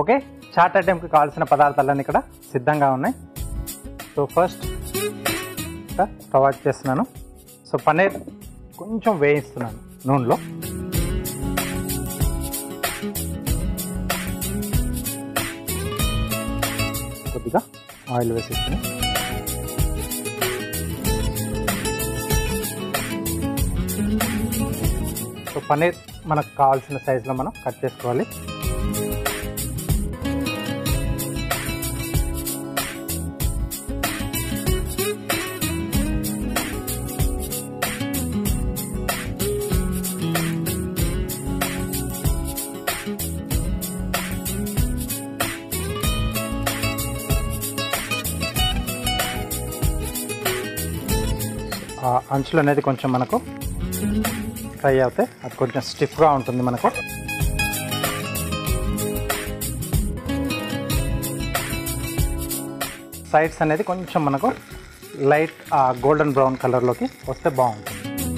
okay chat ఐటెంకి కావాల్సిన పదార్థాలన్నీ ఇక్కడ సిద్ధంగా ఉన్నాయి సో ఫస్ట్ స్టవ్ ఆన్ చేస్తున్నాను సో పన్నీర్ కొంచెం వేయిస్తున్నాను నూనెలో కొద్దిగా ఆయిల్ వేసేసుకుని సో పన్నీర్ మనకు కావాల్సిన సైజులో మనం కట్ చేసుకోవాలి ఆ అంచులు అనేది కొంచెం మనకు ఫ్రై అవుతాయి అది కొంచెం స్టిఫ్గా ఉంటుంది మనకు సైడ్స్ అనేది కొంచెం మనకు లైట్ గోల్డెన్ బ్రౌన్ కలర్లోకి వస్తే బాగుంటుంది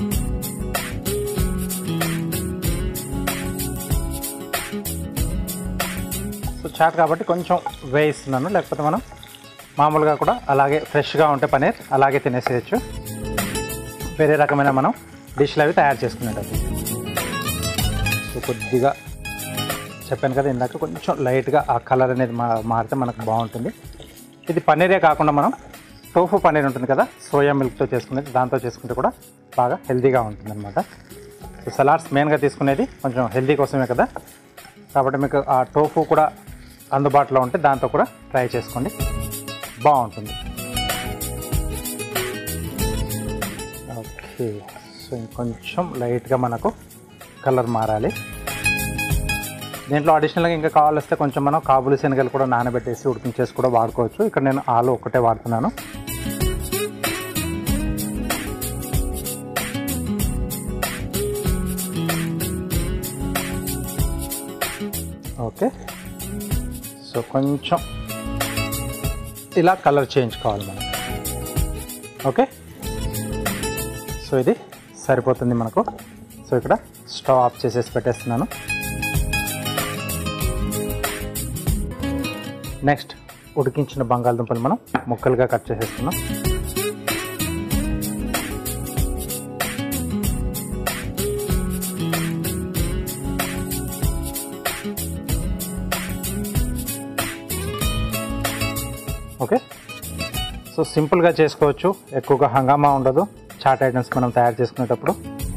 సో చాట్ కాబట్టి కొంచెం వేయిస్తున్నాను లేకపోతే మనం మామూలుగా కూడా అలాగే ఫ్రెష్గా ఉంటే పనీర్ అలాగే తినేసేయచ్చు వేరే రకమైన మనం డిష్లు అవి తయారు చేసుకునేటప్పుడు సో కొద్దిగా చెప్పాను కదా ఇందాక కొంచెం లైట్గా ఆ కలర్ అనేది మా మారితే మనకు బాగుంటుంది ఇది పన్నీరే కాకుండా మనం టోఫు పన్నీర్ ఉంటుంది కదా సోయా మిల్క్తో చేసుకునేది దాంతో చేసుకుంటే కూడా బాగా హెల్తీగా ఉంటుంది అనమాట సో సలాడ్స్ మెయిన్గా తీసుకునేది కొంచెం హెల్తీ కోసమే కదా కాబట్టి మీకు ఆ టోఫు కూడా అందుబాటులో ఉంటే దాంతో కూడా ట్రై చేసుకోండి బాగుంటుంది ఓకే సో ఇంకొంచెం లైట్గా మనకు కలర్ మారాలి దీంట్లో అడిషనల్గా ఇంకా కావాలిస్తే కొంచెం మనం కాబులి శనగలు కూడా నానబెట్టేసి ఉడికించేసి కూడా వాడుకోవచ్చు ఇక్కడ నేను ఆలు ఒక్కటే వాడుతున్నాను ఓకే సో కొంచెం ఇలా కలర్ చేయించుకోవాలి మనం ఓకే సో ఇది సరిపోతుంది మనకు సో ఇక్కడ స్టవ్ ఆఫ్ చేసేసి పెట్టేస్తున్నాను నెక్స్ట్ ఉడికించిన బంగాళదుంపలు మనం ముక్కలుగా కట్ చేసేస్తున్నాం ఓకే సో సింపుల్గా చేసుకోవచ్చు ఎక్కువగా హంగామా ఉండదు చాట్ ఐటమ్స్ మనం తయారు చేసుకునేటప్పుడు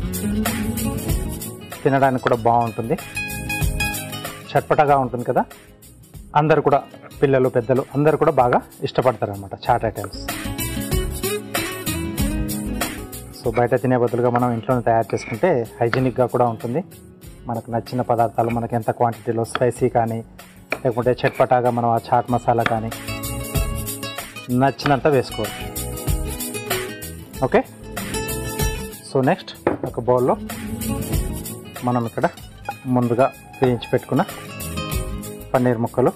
తినడానికి కూడా బాగుంటుంది చట్పటగా ఉంటుంది కదా అందరు కూడా పిల్లలు పెద్దలు అందరు కూడా బాగా ఇష్టపడతారు అనమాట చాట్ ఐటమ్స్ సో బయట తినే బదులుగా మనం ఇంట్లోనే తయారు చేసుకుంటే హైజీనిక్గా కూడా ఉంటుంది మనకు నచ్చిన పదార్థాలు మనకి ఎంత క్వాంటిటీలో స్పైసీ కానీ లేకుంటే చట్పటాగా మనం ఆ చాట్ మసాలా కానీ నచ్చినంత వేసుకోవచ్చు ఓకే సో నెక్స్ట్ ఒక బౌల్లో మనం ఇక్కడ ముందుగా వేయించి పెట్టుకున్న పన్నీర్ ముక్కలు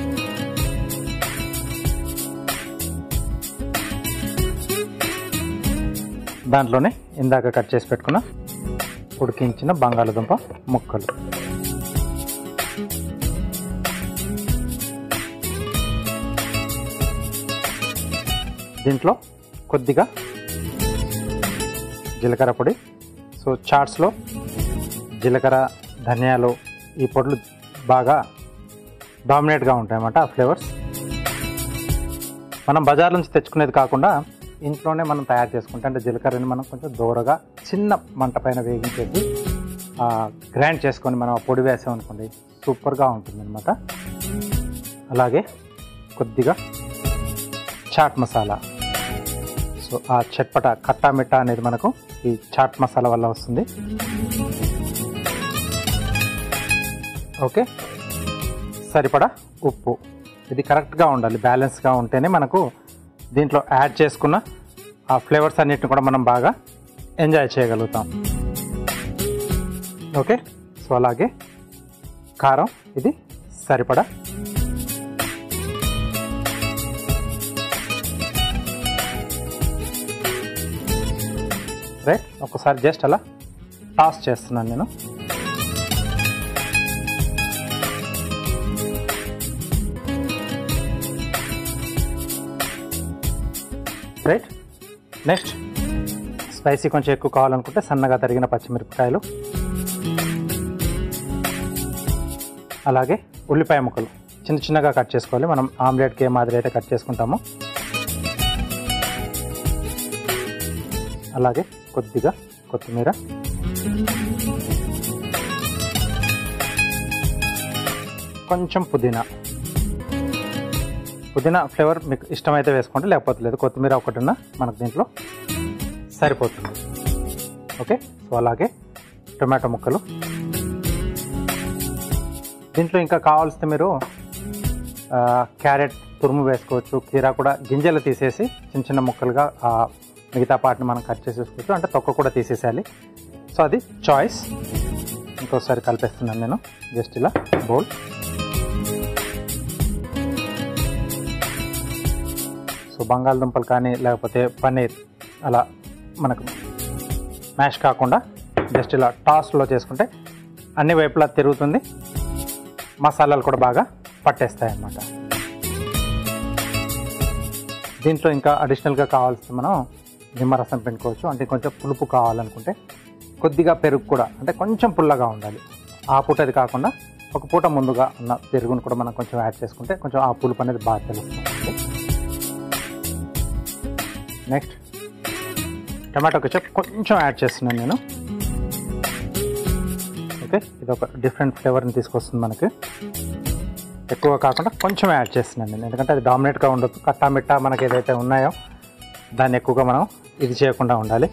దాంట్లోనే ఇందాక కట్ చేసి పెట్టుకున్న ఉడికించిన బంగాళదుంప ముక్కలు దీంట్లో కొద్దిగా జీలకర్ర పొడి సో చాట్స్లో జీలకర్ర ధనియాలు ఈ పొడులు బాగా డామినేట్గా ఉంటాయి అన్నమాట ఆ ఫ్లేవర్స్ మనం బజార్ నుంచి తెచ్చుకునేది కాకుండా ఇంట్లోనే మనం తయారు చేసుకుంటే అంటే జీలకర్రని మనం కొంచెం దూరగా చిన్న మంట పైన వేగించేసి గ్రైండ్ చేసుకొని మనం ఆ పొడి వేసామనుకోండి సూపర్గా ఉంటుంది అనమాట అలాగే కొద్దిగా చాట్ మసాలా సో ఆ చట్పట కట్టా మిట్టా అనేది మనకు ఈ చాట్ మసాలా వల్ల వస్తుంది ఓకే సరిపడా ఉప్పు ఇది కరెక్ట్గా ఉండాలి బ్యాలెన్స్గా ఉంటేనే మనకు దీంట్లో యాడ్ చేసుకున్న ఆ ఫ్లేవర్స్ అన్నిటిని కూడా మనం బాగా ఎంజాయ్ చేయగలుగుతాం ఓకే సో అలాగే కారం ఇది సరిపడా రైట్ ఒకసారి జస్ట్ అలా టాస్ చేస్తున్నాను నేను రైట్ నెక్స్ట్ స్పైసీ కొంచెం ఎక్కువ కావాలనుకుంటే సన్నగా తరిగిన పచ్చిమిరపకాయలు అలాగే ఉల్లిపాయ ముక్కలు చిన్న చిన్నగా కట్ చేసుకోవాలి మనం ఆమ్లెట్కి ఏ మాదిరి అయితే కట్ చేసుకుంటామో అలాగే కొద్దిగా కొత్తిమీర కొంచెం పుదీనా పుదీనా ఫ్లేవర్ మీకు ఇష్టమైతే వేసుకోండి లేకపోతే లేదు కొత్తిమీర ఒకటి ఉన్నా మనకు దీంట్లో సరిపోతుంది ఓకే సో అలాగే టొమాటో ముక్కలు దీంట్లో ఇంకా కావాల్సితే మీరు ఆ, క్యారెట్ తురుము వేసుకోవచ్చు కీరా కూడా గింజలు తీసేసి చిన్న చిన్న ముక్కలుగా ఆ మిగతా పార్ట్ని మనం కట్ చేసేసుకోవచ్చు అంటే తొక్క కూడా తీసేసేయాలి సో అది చాయిస్ ఇంకోసారి కలిపేస్తున్నాను నేను జస్ట్ ఇలా బౌల్ సో బంగాళదుంపలు కానీ లేకపోతే పన్నీర్ అలా మనకు మ్యాష్ కాకుండా జస్ట్ ఇలా టాస్లో చేసుకుంటే అన్ని వైపులా తిరుగుతుంది మసాలాలు కూడా బాగా పట్టేస్తాయి అన్నమాట దీంట్లో ఇంకా అడిషనల్గా కావాల్సి మనం నిమ్మరసం పెట్టుకోవచ్చు అంటే కొంచెం పులుపు కావాలనుకుంటే కొద్దిగా పెరుగు కూడా అంటే కొంచెం పుల్లగా ఉండాలి ఆ పూట అది కాకుండా ఒక పూట ముందుగా ఉన్న పెరుగును కూడా మనం కొంచెం యాడ్ చేసుకుంటే కొంచెం ఆ పులుపు అనేది బాగా తెలుస్తుంది నెక్స్ట్ టమాటో కెచప్ కొంచెం యాడ్ చేస్తున్నాను నేను ఓకే ఇది ఒక డిఫరెంట్ ఫ్లేవర్ని తీసుకొస్తుంది మనకి ఎక్కువ కాకుండా కొంచెం యాడ్ చేస్తున్నాను నేను ఎందుకంటే అది డామినేట్గా ఉండొద్దు కట్టా మిట్టా మనకి ఏదైతే ఉన్నాయో దాన్ని ఎక్కువగా మనం ఇది చేయకుండా ఉండాలి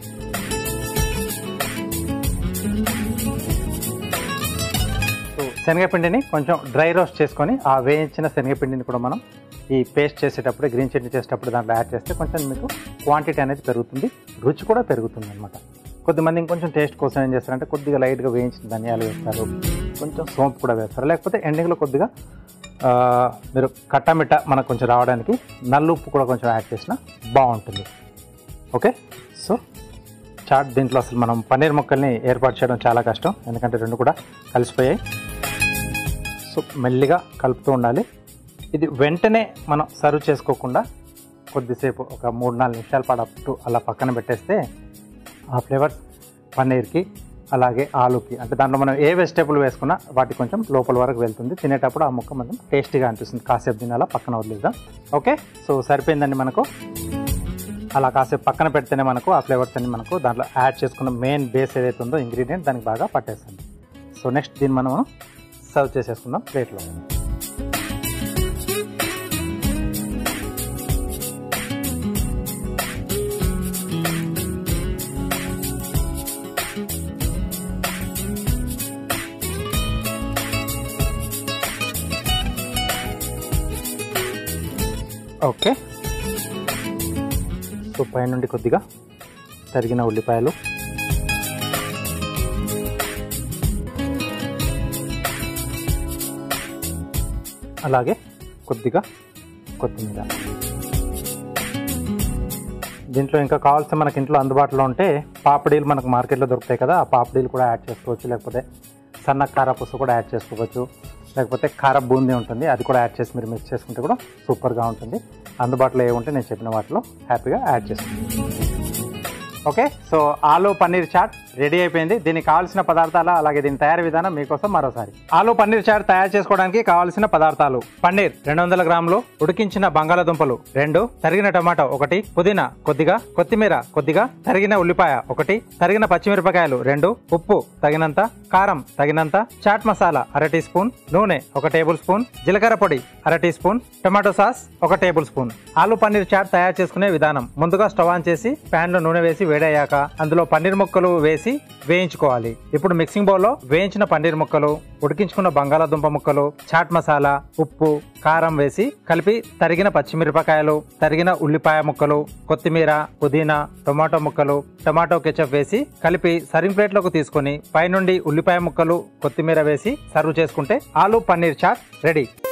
సో శనగపిండిని కొంచెం డ్రై రోస్ట్ చేసుకొని ఆ వేయించిన శనగపిండిని కూడా మనం ఈ పేస్ట్ చేసేటప్పుడు గ్రీన్ చట్నీ చేసేటప్పుడు దాంట్లో యాడ్ చేస్తే కొంచెం మీకు క్వాంటిటీ అనేది పెరుగుతుంది రుచి కూడా పెరుగుతుంది అనమాట కొద్దిమంది ఇంకొంచెం టేస్ట్ కోసం ఏం చేస్తారంటే కొద్దిగా లైట్గా వేయించిన ధనియాలు వేస్తారు కొంచెం సోంపు కూడా వేస్తారు లేకపోతే ఎండింగ్లో కొద్దిగా ఆ, మీరు కట్టామిట్ట మనకు కొంచెం రావడానికి నల్లు ఉప్పు కూడా కొంచెం యాడ్ చేసినా బాగుంటుంది ఓకే సో చాట్ దీంట్లో అసలు మనం పన్నీర్ ముక్కల్ని ఏర్పాటు చేయడం చాలా కష్టం ఎందుకంటే రెండు కూడా కలిసిపోయాయి సో మెల్లిగా కలుపుతూ ఉండాలి ఇది వెంటనే మనం సర్వ్ చేసుకోకుండా కొద్దిసేపు ఒక మూడు నాలుగు నిమిషాల పాటు అప్ అలా పక్కన పెట్టేస్తే ఆ ఫ్లేవర్స్ పన్నీర్కి అలాగే ఆలుకి అంటే దాంట్లో మనం ఏ వెజిటేబుల్ వేసుకున్నా వాటి కొంచెం లోపల వరకు వెళ్తుంది తినేటప్పుడు ఆ ముక్క మనం టేస్టీగా అనిపిస్తుంది కాసేపు తినాలా పక్కన వదిలేద్దాం ఓకే సో సరిపోయిందండి మనకు అలా కాసేపు పక్కన పెడితేనే మనకు ఆ ఫ్లేవర్స్ అన్ని మనకు దాంట్లో యాడ్ చేసుకున్న మెయిన్ బేస్ ఏదైతే ఉందో ఇంగ్రీడియంట్ దానికి బాగా పట్టేస్తుంది సో నెక్స్ట్ దీన్ని మనం సర్వ్ చేసేసుకుందాం ప్లేట్లో ఓకే సో పైనుండి కొద్దిగా తరిగిన ఉల్లిపాయలు అలాగే కొద్దిగా కొత్తిమీర దీంట్లో ఇంకా కావాల్సిన మనకి ఇంట్లో అందుబాటులో ఉంటే పాపడీలు మనకు మార్కెట్లో దొరుకుతాయి కదా ఆ పాపడీలు కూడా యాడ్ చేసుకోవచ్చు లేకపోతే సన్న కారపుసు కూడా యాడ్ చేసుకోవచ్చు లేకపోతే కార బూందీ ఉంటుంది అది కూడా యాడ్ చేసి మీరు మిక్స్ చేసుకుంటే కూడా సూపర్గా ఉంటుంది అందుబాటులో ఏ ఉంటే నేను చెప్పిన వాటిలో హ్యాపీగా యాడ్ చేసుకుంటాను ఓకే సో ఆలు పన్నీర్ చాట్ రెడీ అయిపోయింది దీనికి కావాల్సిన పదార్థాలు అలాగే దీని తయారీ విధానం మీకోసం మరోసారి ఆలు పన్నీర్ చాట్ తయారు చేసుకోవడానికి కావాల్సిన పదార్థాలు పన్నీర్ రెండు వందల గ్రాములు ఉడికించిన బంగాళాదుంపలు రెండు తరిగిన టమాటో ఒకటి పుదీనా కొద్దిగా కొత్తిమీర కొద్దిగా తరిగిన ఉల్లిపాయ ఒకటి తరిగిన పచ్చిమిరపకాయలు రెండు ఉప్పు తగినంత కారం తగినంత చాట్ మసాలా అర టీ స్పూన్ నూనె ఒక టేబుల్ స్పూన్ జీలకర్ర పొడి అర టీ స్పూన్ టమాటో సాస్ ఒక tablespoon aloo paneer chat తయారు చేసుకునే విధానం ముందుగా స్టవ్ ఆన్ చేసి ప్యాన్ లో నూనె వేసి వేడయ్యాక అందులో పన్నీర్ ముక్కలు వేసి వేయించుకోవాలి ఇప్పుడు మిక్సింగ్ బౌల్ లో వేయించిన పన్నీర్ ముక్కలు ఉడికించుకున్న బంగాళాదుంప ముక్కలు చాట్ మసాలా ఉప్పు కారం వేసి కలిపి తరిగిన పచ్చిమిరపకాయలు తరిగిన ఉల్లిపాయ ముక్కలు కొత్తిమీర పుదీనా టొమాటో ముక్కలు టమాటో కెచప్ వేసి కలిపి సర్వింగ్ ప్లేట్ లోకి తీసుకొని పైనుండి ఉల్లిపాయ ముక్కలు కొత్తిమీర వేసి సర్వ్ చేసుకుంటే ఆలు పన్నీర్ చాట్ రెడీ